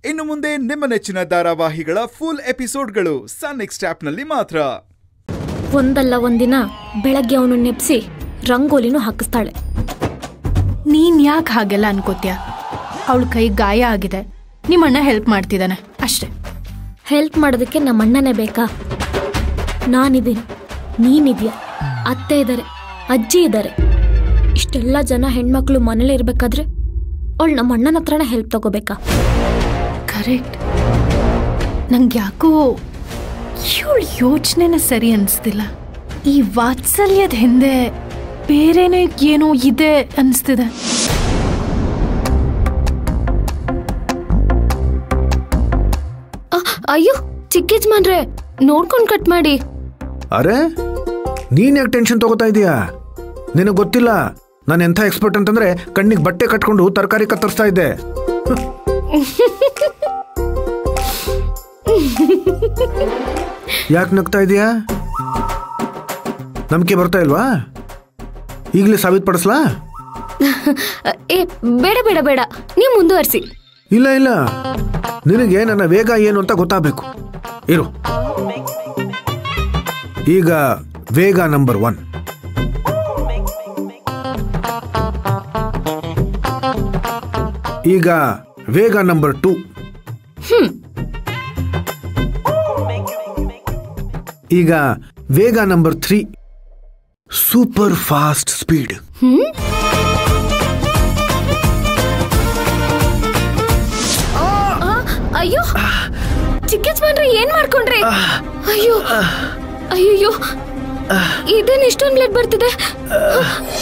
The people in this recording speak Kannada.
ಇನ್ನು ಮುಂದೆ ನಿಮ್ಮ ನೆಚ್ಚಿನ ಧಾರಾವಾಹಿಗಳ ಫುಲ್ ಎಪಿಸೋಡ್ಗಳು ಸನ್ ನೆಕ್ಸ್ಟ್ ಆಪ್ನಲ್ಲಿ ಮಾತ್ರ ಒಂದಲ್ಲ ಒಂದಿನ ಬೆಳಗ್ಗೆ ಅವನು ನೆಪ್ಸಿ ರಂಗೋಲಿನೂ ಹಾಕಿಸ್ತಾಳೆ ನೀನ್ ಯಾಕೆ ಹಾಗೆಲ್ಲ ಅನ್ಕೋತ್ಯ ಅವಳ ಕೈ ಗಾಯ ಆಗಿದೆ ನಿಮ್ಮಣ್ಣ ಹೆಲ್ಪ್ ಮಾಡ್ತಿದ್ದಾನೆ ಅಷ್ಟೇ ಹೆಲ್ಪ್ ಮಾಡೋದಕ್ಕೆ ನಮ್ಮ ಅಣ್ಣನೇ ಬೇಕಾ ನಾನಿದ್ದೀನಿ ನೀನಿದ್ಯಾ ಅತ್ತೆ ಇದ್ದಾರೆ ಅಜ್ಜಿ ಇದ್ದಾರೆ ಇಷ್ಟೆಲ್ಲ ಜನ ಹೆಣ್ಮಕ್ಳು ಮನೇಲಿ ಇರ್ಬೇಕಾದ್ರೆ ಅವಳು ನಮ್ಮ ಅಣ್ಣನ ಹತ್ರನೇ ಹೆಲ್ಪ್ ತಗೋಬೇಕಾ ಕರೆಕ್ಟ್ ನಂಗೆ ಯಾಕೋ ಇವಳ ಯೋಚನೆನೇ ಸರಿ ಅನಿಸ್ತಿಲ್ಲ ಈ ವಾತ್ಸಲ್ಯದ ಹಿಂದೆ ಬೇರೆನೇ ಏನೋ ಇದೆ ಅನಿಸ್ತಿದೆ ಅ, ಅಯ್ಯೋ ಚಿಕ್ಕ ಯಜಮಾನ್ರೆ ನೋಡ್ಕೊಂಡು ಕಟ್ ಮಾಡಿ ಅರೆ ನೀನ್ ಯಾಕೆ ಟೆನ್ಷನ್ ತಗೋತಾ ಇದೀಯಾ ನಿನಗೆ ಗೊತ್ತಿಲ್ಲ ನಾನು ಎಂಥ ಎಕ್ಸ್ಪರ್ಟ್ ಅಂತಂದ್ರೆ ಕಣ್ಣಿಗೆ ಬಟ್ಟೆ ಕಟ್ಕೊಂಡು ತರಕಾರಿ ಕತ್ತರಿಸ್ತಾ ಇದ್ದೆ ಯಾಕೆ ನಗ್ತಾ ಇದೀಯಾ ನಂಬಿಕೆ ಬರ್ತಾ ಇಲ್ವಾ ಈಗಲೇ ಸಾಬೀತುಪಡಿಸ್ಲಾ ಅ, ಏ ಬೇಡ ಬೇಡ ಬೇಡ ನೀವು ಮುಂದುವರಿಸಿ ಇಲ್ಲ ಇಲ್ಲ ನಿನಗೆ ನನ್ನ ವೇಗ ಏನು ಅಂತ ಗೊತ್ತಾಗಬೇಕು ಇರು ಈಗ ವೇಗ ನಂಬರ್ ಒನ್ ಈಗ ವೇಗ ನಂಬರ್ ಟೂ ಈಗ ವೇಗ number three super fast speed ಅಯ್ಯೋ ಚಿಕ್ಕ ಯಜಮಾನ್ರೆ ಏನ್ ಮಾಡ್ಕೊಂಡ್ರಿ ಅಯ್ಯೋ ಅಯ್ಯೋ ಇದೇನ್ ಇಷ್ಟೊಂದು ಬ್ಲಡ್ ಬರ್ತಿದೆ